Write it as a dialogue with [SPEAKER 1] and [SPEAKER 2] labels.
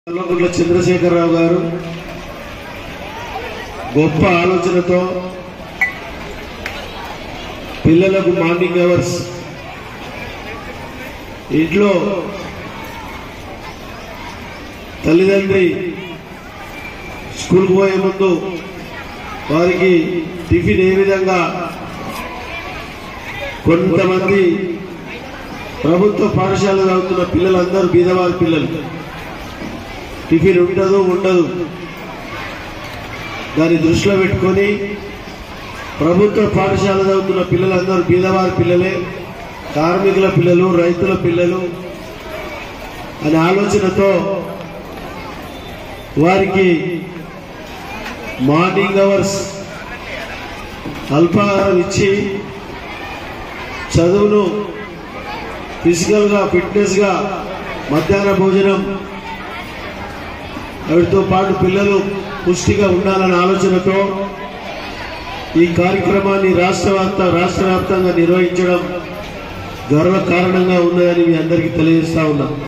[SPEAKER 1] కల్వకుంట్ల చంద్రశేఖరరావు గారు గొప్ప ఆలోచనతో పిల్లలకు మార్నింగ్ అవర్స్ ఇంట్లో తల్లిదండ్రి స్కూల్కి పోయే ముందు వారికి టిఫిన్ ఏ విధంగా కొంతమంది ప్రభుత్వ పాఠశాలలో చదువుతున్న పిల్లలందరూ బీదవారి పిల్లలు టిఫిన్ ఉండదు ఉండదు దాన్ని దృష్టిలో పెట్టుకొని ప్రభుత్వ పాఠశాల చదువుతున్న పిల్లలందరూ బీదవారి పిల్లలే కార్మికుల పిల్లలు రైతుల పిల్లలు అనే ఆలోచనతో వారికి మార్నింగ్ అవర్స్ అల్పాహారం ఇచ్చి చదువును ఫిజికల్గా ఫిట్నెస్గా మధ్యాహ్న భోజనం వాటితో పాటు పిల్లలు పుష్టిగా ఉండాలన్న ఆలోచనతో ఈ కార్యక్రమాన్ని రాష్ట్ర వ్యాప్త రాష్ట్ర వ్యాప్తంగా నిర్వహించడం గర్వ కారణంగా ఉన్నదని మీ అందరికీ తెలియజేస్తా ఉన్నాం